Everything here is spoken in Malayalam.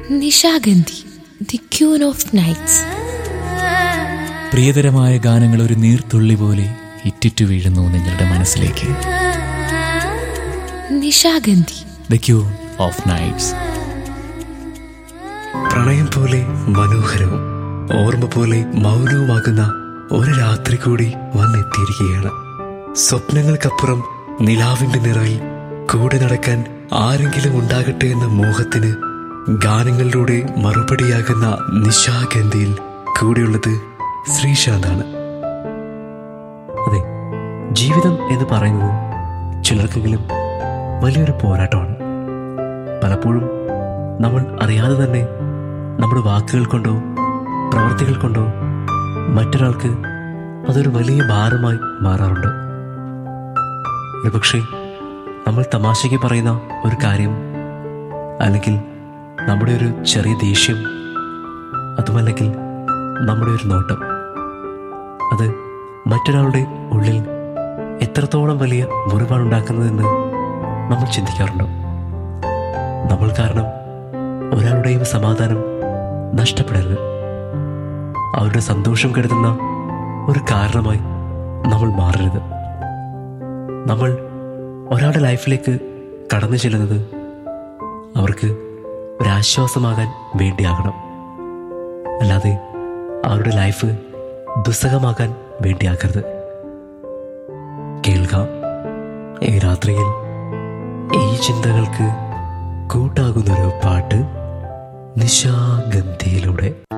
Nishagandhi the queen of nights പ്രിയതരമായ ഗാനങ്ങൾ ഒരു നീർത്തുള്ളി പോലെ ഇറ്റിറ്റു വീഴുന്നു നിങ്ങളുടെ മനസ്സിലേക്ക് Nishagandhi the queen of nights പ്രണയം പോലെ മനോഹരവും ഓർമ്മ പോലെ മൗനവുമാകുന്ന ഒരു രാത്രി കൂടി വന്നെത്തിയിരിക്കുകയാണ് സ്വപ്നങ്ങൾക്കപ്പുറം നിലാവിന്റെ നിറവിൽ കൂടെ നടക്കാൻ ആരെങ്കിലും ഉണ്ടാകട്ടെ എന്ന മോഹത്തിന് ഗാനങ്ങളിലൂടെ മറുപടിയാകുന്ന നിശാഗന്ധിയിൽ കൂടെയുള്ളത് ശ്രീശാന്താണ് അതെ ജീവിതം എന്ന് പറയുന്നത് ചിലർക്കെങ്കിലും വലിയൊരു പോരാട്ടമാണ് പലപ്പോഴും നമ്മൾ അറിയാതെ തന്നെ നമ്മുടെ വാക്കുകൾ കൊണ്ടോ പ്രവൃത്തികൾ കൊണ്ടോ മറ്റൊരാൾക്ക് അതൊരു വലിയ ഭാരമായി മാറാറുണ്ട് ഒരുപക്ഷെ നമ്മൾ തമാശയ്ക്ക് പറയുന്ന ഒരു കാര്യം അല്ലെങ്കിൽ നമ്മുടെ ഒരു ചെറിയ ദേഷ്യം അതുമല്ലെങ്കിൽ നമ്മുടെ ഒരു നോട്ടം അത് മറ്റൊരാളുടെ ഉള്ളിൽ എത്രത്തോളം വലിയ മുറിവാണ് ഉണ്ടാക്കുന്നതെന്ന് നമ്മൾ ചിന്തിക്കാറുണ്ടോ നമ്മൾ കാരണം ഒരാളുടെയും സമാധാനം നഷ്ടപ്പെടരുത് അവരുടെ സന്തോഷം കരുതുന്ന ഒരു കാരണമായി നമ്മൾ മാറരുത് നമ്മൾ ഒരാളുടെ ലൈഫിലേക്ക് കടന്നു ചെല്ലുന്നത് അവർക്ക് ഒരാശ്വാസമാകാൻ വേണ്ടിയാകണം അല്ലാതെ അവരുടെ ലൈഫ് ദുസ്സഹമാകാൻ വേണ്ടിയാക്കരുത് കേൾക്കാം ഈ രാത്രിയിൽ ഈ ചിന്തകൾക്ക് കൂട്ടാകുന്നൊരു പാട്ട് നിശാഗന്ധിയിലൂടെ